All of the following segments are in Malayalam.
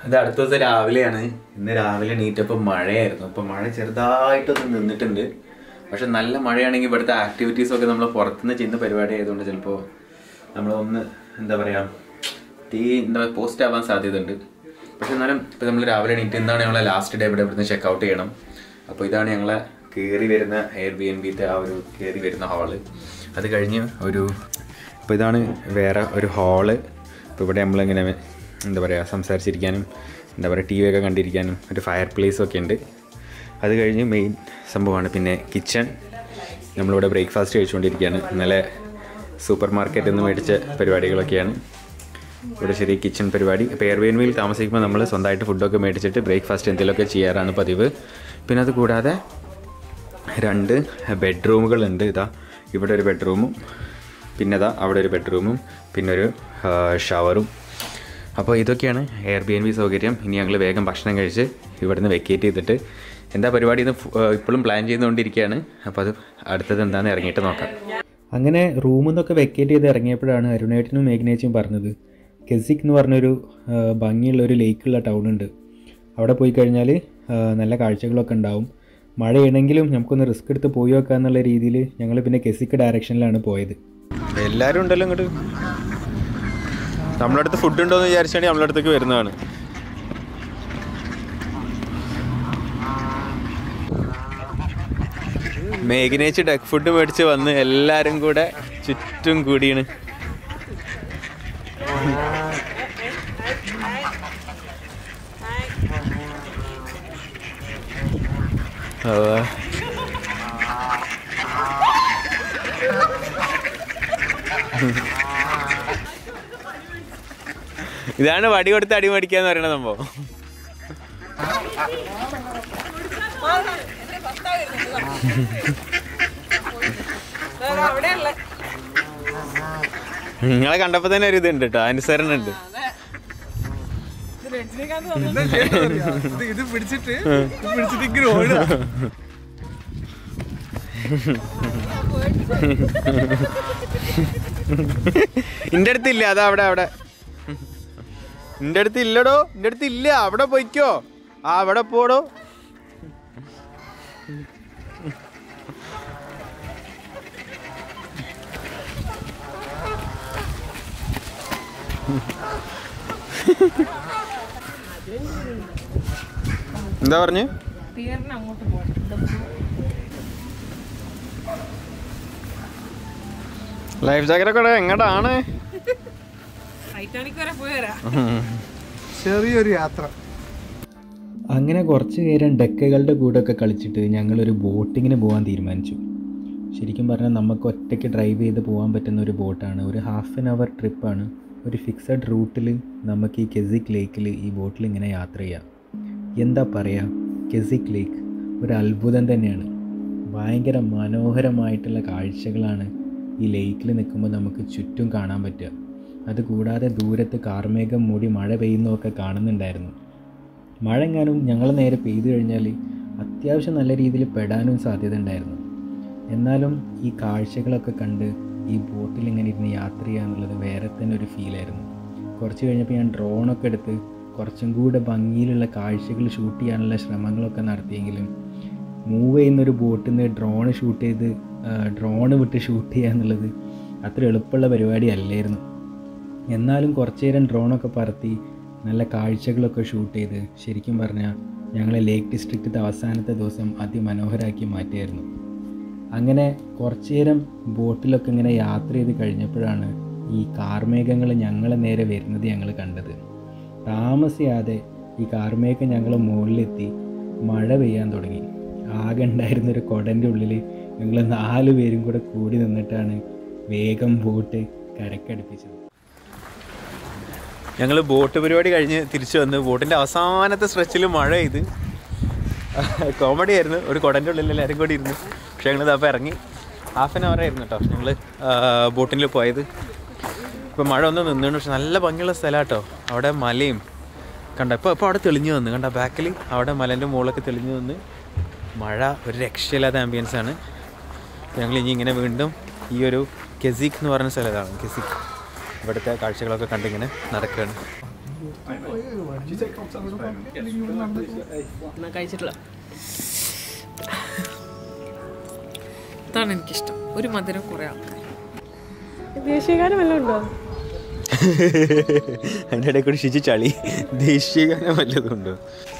ഇത് അടുത്ത ദിവസം രാവിലെയാണ് ഇന്ന് രാവിലെ എണീറ്റപ്പോൾ മഴയായിരുന്നു അപ്പോൾ മഴ ചെറുതായിട്ടൊന്ന് നിന്നിട്ടുണ്ട് പക്ഷെ നല്ല മഴയാണെങ്കിൽ ഇവിടുത്തെ ആക്ടിവിറ്റീസ് ഒക്കെ നമ്മൾ പുറത്തുനിന്ന് ചെയ്യുന്ന പരിപാടി ആയതുകൊണ്ട് ചിലപ്പോൾ നമ്മളൊന്ന് എന്താ പറയുക തീ എന്താ പോസ്റ്റ് ആവാൻ സാധ്യതയുണ്ട് പക്ഷെ എന്നാലും ഇപ്പോൾ നമ്മൾ രാവിലെ എണീറ്റ് ഇന്നാണ് ഞങ്ങളെ ലാസ്റ്റ് ഡേ ഇവിടെ ഇവിടുന്ന് ചെക്ക് ഔട്ട് ചെയ്യണം അപ്പോൾ ഇതാണ് ഞങ്ങളെ കയറി വരുന്ന എയർ ബി എൻ ബിത്തെ ആ ഒരു കയറി വരുന്ന ഹാള് അത് കഴിഞ്ഞ് ഒരു ഇപ്പോൾ ഇതാണ് വേറെ ഒരു ഹാള് ഇപ്പോൾ ഇവിടെ നമ്മളിങ്ങനെ എന്താ പറയുക സംസാരിച്ചിരിക്കാനും എന്താ പറയുക ടി വി ഒക്കെ കണ്ടിരിക്കാനും ഒരു ഫയർ പ്ലേസും ഒക്കെ ഉണ്ട് അത് കഴിഞ്ഞ് മെയിൻ സംഭവമാണ് പിന്നെ കിച്ചൺ നമ്മളിവിടെ ബ്രേക്ക്ഫാസ്റ്റ് കഴിച്ചുകൊണ്ടിരിക്കുകയാണ് ഇന്നലെ സൂപ്പർ മാർക്കറ്റിൽ നിന്ന് മേടിച്ച പരിപാടികളൊക്കെയാണ് ഇവിടെ ചെറിയ കിച്ചൺ പരിപാടി ഇപ്പോൾ എയർവേൻവിയിൽ താമസിക്കുമ്പോൾ നമ്മൾ സ്വന്തമായിട്ട് ഫുഡൊക്കെ മേടിച്ചിട്ട് ബ്രേക്ക്ഫാസ്റ്റ് എന്തെങ്കിലുമൊക്കെ ചെയ്യാറാണ് പതിവ് പിന്നെ അത് കൂടാതെ രണ്ട് ബെഡ്റൂമുകളുണ്ട് ഇതാ ഇവിടെ ഒരു ബെഡ്റൂമും പിന്നെ ഇതാ അവിടെ ഒരു ബെഡ്റൂമും പിന്നെ ഒരു ആ, ഷവറും അപ്പോൾ ഇതൊക്കെയാണ് എയർ ബി എൻ ബി സൗകര്യം ഇനി ഞങ്ങൾ വേഗം ഭക്ഷണം കഴിച്ച് ഇവിടുന്ന് വെക്കേറ്റ് ചെയ്തിട്ട് എന്താ പരിപാടി എന്ന് ഇപ്പോഴും പ്ലാൻ ചെയ്തുകൊണ്ടിരിക്കുകയാണ് അപ്പോൾ അത് അടുത്തത് എന്താണെന്ന് ഇറങ്ങിയിട്ട് നോക്കാം അങ്ങനെ റൂമിൽ നിന്നൊക്കെ വെക്കേറ്റ് ചെയ്ത് ഇറങ്ങിയപ്പോഴാണ് അരുണേട്ടനും മേഘ്നേച്ചും പറഞ്ഞത് കെസിക് എന്ന് പറഞ്ഞൊരു ആ, ഭംഗിയുള്ള ഒരു ലേക്കുള്ള ടൗൺ ഉണ്ട് അവിടെ പോയി കഴിഞ്ഞാൽ നല്ല കാഴ്ചകളൊക്കെ ഉണ്ടാവും മഴയാണെങ്കിലും നമുക്കൊന്ന് റിസ്ക് എടുത്ത് പോയി വെക്കാം എന്നുള്ള രീതിയിൽ ഞങ്ങൾ പിന്നെ കെസിക്ക് ഡയറക്ഷനിലാണ് പോയത് എല്ലാവരും ഉണ്ടല്ലോ ഇങ്ങോട്ട് നമ്മളെ അടുത്ത് ഫുഡ് ഉണ്ടോ എന്ന് വിചാരിച്ചാണ് നമ്മളെ അടുത്തേക്ക് വരുന്നതാണ് മേഘനേച്ച് ഡക്ക് ഫുഡ് മേടിച്ച് വന്ന് എല്ലാരും കൂടെ ചുറ്റും കൂടിയാണ് ആ ഇതാണ് വടി കൊടുത്ത് അടി മേടിക്കാന്ന് പറയുന്ന സംഭവം നിങ്ങളെ കണ്ടപ്പോ തന്നെ ഒരു ഇതുണ്ട് കേട്ടോ അനുസരണ ഉണ്ട് ഇത് ഇത് പിടിച്ചിട്ട് ഇത് പിടിച്ചിട്ട് ഇങ്ങനെ ഓടുക ഇന്റെ അടുത്ത് ഇല്ല അതാ അവിടെ അവിടെ ഇന്റെ അടുത്ത് ഇല്ലടോ ഇന്റെ അടുത്ത് ഇല്ല അവിടെ പോയിക്കോ ആ അവിടെ പോടോ എന്താ പറഞ്ഞു തീർന്ന് അങ്ങോട്ട് പോകണം ലൈഫ് ജാക്കറ്റ് ഒക്കെ എങ്ങടാണ് ടൈറ്റാനിക് വരെ പോയി വരാം ചെറിയൊരു യാത്ര അങ്ങനെ കുറച്ച് നേരം ഡെക്കകളുടെ കൂടെയൊക്കെ കളിച്ചിട്ട് ഞങ്ങളൊരു ബോട്ടിങ്ങിന് പോകാൻ തീരുമാനിച്ചു ശരിക്കും പറഞ്ഞാൽ നമുക്ക് ഒറ്റയ്ക്ക് ഡ്രൈവ് ചെയ്ത് പോകാൻ പറ്റുന്ന ഒരു ബോട്ടാണ് ഒരു ഹാഫ് ആൻ അവർ ട്രിപ്പാണ് ഒരു ഫിക്സഡ് റൂട്ടിൽ നമുക്ക് ഈ കെസിക് ലേക്കിൽ ഈ ബോട്ടിൽ ഇങ്ങനെ യാത്ര ചെയ്യാം എന്താ പറയുക കെസിക് ലേക്ക് ഒരു അത്ഭുതം തന്നെയാണ് ഭയങ്കര മനോഹരമായിട്ടുള്ള കാഴ്ചകളാണ് ഈ ലേക്കിൽ നിൽക്കുമ്പോൾ നമുക്ക് ചുറ്റും കാണാൻ പറ്റുക അതുകൂടാതെ ദൂരത്ത് കാർമേഘം മൂടി മഴ പെയ്യുന്നതൊക്കെ കാണുന്നുണ്ടായിരുന്നു മഴ എങ്ങാനും ഞങ്ങൾ നേരെ പെയ്തു കഴിഞ്ഞാൽ അത്യാവശ്യം നല്ല രീതിയിൽ പെടാനും സാധ്യത ഉണ്ടായിരുന്നു എന്നാലും ഈ കാഴ്ചകളൊക്കെ കണ്ട് ഈ ബോട്ടിൽ ഇങ്ങനെ ഇരുന്ന് യാത്ര ചെയ്യുക എന്നുള്ളത് വേറെ തന്നെ ഒരു ഫീലായിരുന്നു കുറച്ച് കഴിഞ്ഞപ്പോൾ ഞാൻ ഡ്രോണൊക്കെ എടുത്ത് കുറച്ചും കൂടെ ഭംഗിയിലുള്ള കാഴ്ചകൾ ഷൂട്ട് ചെയ്യാനുള്ള ശ്രമങ്ങളൊക്കെ നടത്തിയെങ്കിലും മൂവ് ചെയ്യുന്നൊരു ബോട്ടിൽ നിന്ന് ഡ്രോൺ ഷൂട്ട് ചെയ്ത് ഡ്രോൺ വിട്ട് ഷൂട്ട് ചെയ്യുക എന്നുള്ളത് അത്ര എളുപ്പമുള്ള പരിപാടി അല്ലായിരുന്നു എന്നാലും കുറച്ച് നേരം ഡ്രോണൊക്കെ പറത്തി നല്ല കാഴ്ചകളൊക്കെ ഷൂട്ട് ചെയ്ത് ശരിക്കും പറഞ്ഞാൽ ഞങ്ങളെ ലേക്ക് ഡിസ്ട്രിക്റ്റിൻ്റെ അവസാനത്തെ ദിവസം അതിമനോഹരാക്കി മാറ്റിയായിരുന്നു അങ്ങനെ കുറച്ച് നേരം ബോട്ടിലൊക്കെ ഇങ്ങനെ യാത്ര ചെയ്ത് കഴിഞ്ഞപ്പോഴാണ് ഈ കാർമേഘങ്ങൾ ഞങ്ങളെ നേരെ വരുന്നത് ഞങ്ങൾ കണ്ടത് താമസിയാതെ ഈ കാർമേഘം ഞങ്ങൾ മുകളിലെത്തി മഴ പെയ്യാൻ തുടങ്ങി ആകെ ഉണ്ടായിരുന്ന ഒരു കുടൻ്റെ ഉള്ളിൽ ഞങ്ങൾ നാല് പേരും കൂടെ കൂടി നിന്നിട്ടാണ് വേഗം ബോട്ട് കരക്കടുപ്പിച്ചത് ഞങ്ങൾ ബോട്ട് പരിപാടി കഴിഞ്ഞ് തിരിച്ചു വന്ന് ബോട്ടിൻ്റെ അവസാനത്തെ സ്ട്രെച്ചിൽ മഴ പെയ്ത് കോമഡി ആയിരുന്നു ഒരു കുടൻ്റെ ഉള്ളിൽ എല്ലാവരും കൂടി ഇരുന്നു പക്ഷേ ഞങ്ങൾ അപ്പോൾ ഇറങ്ങി ഹാഫ് ആൻ അവർ ആയിരുന്നു കേട്ടോ ഞങ്ങൾ ബോട്ടിൽ പോയത് ഇപ്പോൾ മഴ ഒന്ന് നിന്നു പക്ഷെ നല്ല ഭംഗിയുള്ള സ്ഥലം കേട്ടോ അവിടെ മലയും കണ്ട ഇപ്പോൾ ഇപ്പോൾ അവിടെ തെളിഞ്ഞു വന്നു കണ്ട ബാക്കിൽ അവിടെ മലേൻ്റെ മുകളിലൊക്കെ തെളിഞ്ഞു വന്ന് മഴ ഒരു രക്ഷയില്ലാത്ത ആംബിയൻസ് ആണ് ഞങ്ങൾ ഇനി ഇങ്ങനെ വീണ്ടും ഈ ഒരു കെസിക് എന്ന് പറയുന്ന സ്ഥലത്താണ് കെസിക് ഇവിടുത്തെ കാഴ്ചകളൊക്കെ കണ്ടിങ്ങനെ നടക്കുകയാണ് എന്നാ കഴിച്ചിട്ടില്ല ഇതാണ് എനിക്കിഷ്ടം ഒരു മധുരം കുറെ ആൾക്കാർ ദേശീയഗാനം വല്ലതും ഉണ്ടോ അതിൻ്റെ ഇടയിൽ കൂടി ശിച്ചു ചളി ദേശീയഗാനം വല്ലതും ഉണ്ടോ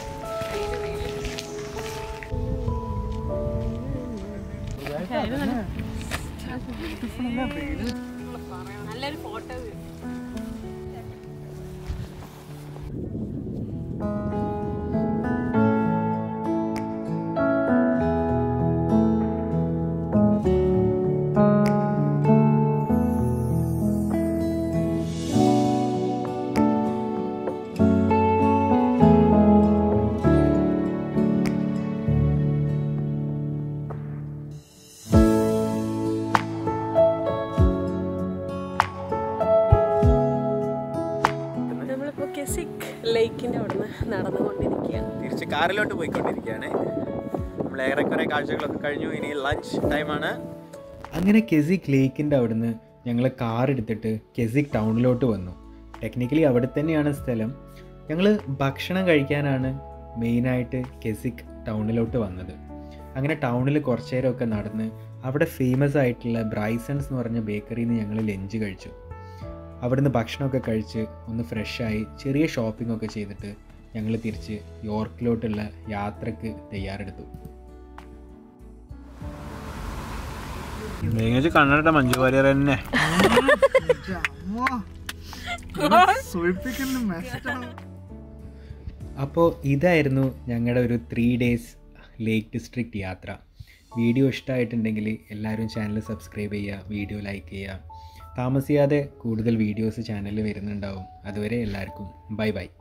നല്ലൊരു ഫോട്ടോ നമ്മളിപ്പോ കെസിക് ലേക്കിന്റെ അവിടുന്ന് നടന്നുകൊണ്ടിരിക്കുകയാണ് തിരിച്ച് കാറിലോട്ട് പോയിക്കൊണ്ടിരിക്കുകയാണ് നമ്മൾ ഏറെക്കുറെ കാഴ്ചകളൊക്കെ കഴിഞ്ഞു ഇനി ലഞ്ച് ടൈമാണ് അങ്ങനെ കെസിക് ലേക്കിൻ്റെ അവിടുന്ന് ഞങ്ങൾ കാർ എടുത്തിട്ട് കെസിക് ടൗണിലോട്ട് വന്നു ടെക്നിക്കലി അവിടെ തന്നെയാണ് സ്ഥലം ഞങ്ങൾ ഭക്ഷണം കഴിക്കാനാണ് മെയിനായിട്ട് കെസിക് ടൗണിലോട്ട് വന്നത് അങ്ങനെ ടൗണിൽ കുറച്ച് നേരമൊക്കെ നടന്ന് അവിടെ ഫേമസ് ആയിട്ടുള്ള ബ്രൈസൺസ് എന്ന് പറഞ്ഞ ബേക്കറിയിൽ നിന്ന് ഞങ്ങൾ ലഞ്ച് കഴിച്ചു അവിടുന്ന് ഭക്ഷണമൊക്കെ കഴിച്ച് ഒന്ന് ഫ്രഷായി ചെറിയ ഷോപ്പിംഗ് ഒക്കെ ചെയ്തിട്ട് ഞങ്ങൾ തിരിച്ച് യോർക്കിലോട്ടുള്ള യാത്രക്ക് തയ്യാറെടുത്തു മികച്ച കണ്ണട മഞ്ജു വാര്യർ തന്നെ സുഴിപ്പിക്കുന്ന മെസ്റ്റാണ് അപ്പോൾ ഇതായിരുന്നു ഞങ്ങളുടെ ഒരു ത്രീ ഡേയ്സ് ലേക്ക് ഡിസ്ട്രിക്റ്റ് യാത്ര വീഡിയോ ഇഷ്ടമായിട്ടുണ്ടെങ്കിൽ എല്ലാവരും ചാനൽ സബ്സ്ക്രൈബ് ചെയ്യുക വീഡിയോ ലൈക്ക് ചെയ്യുക താമസിയാതെ കൂടുതൽ വീഡിയോസ് ചാനലിൽ വരുന്നുണ്ടാവും അതുവരെ എല്ലാവർക്കും ബൈ ബൈ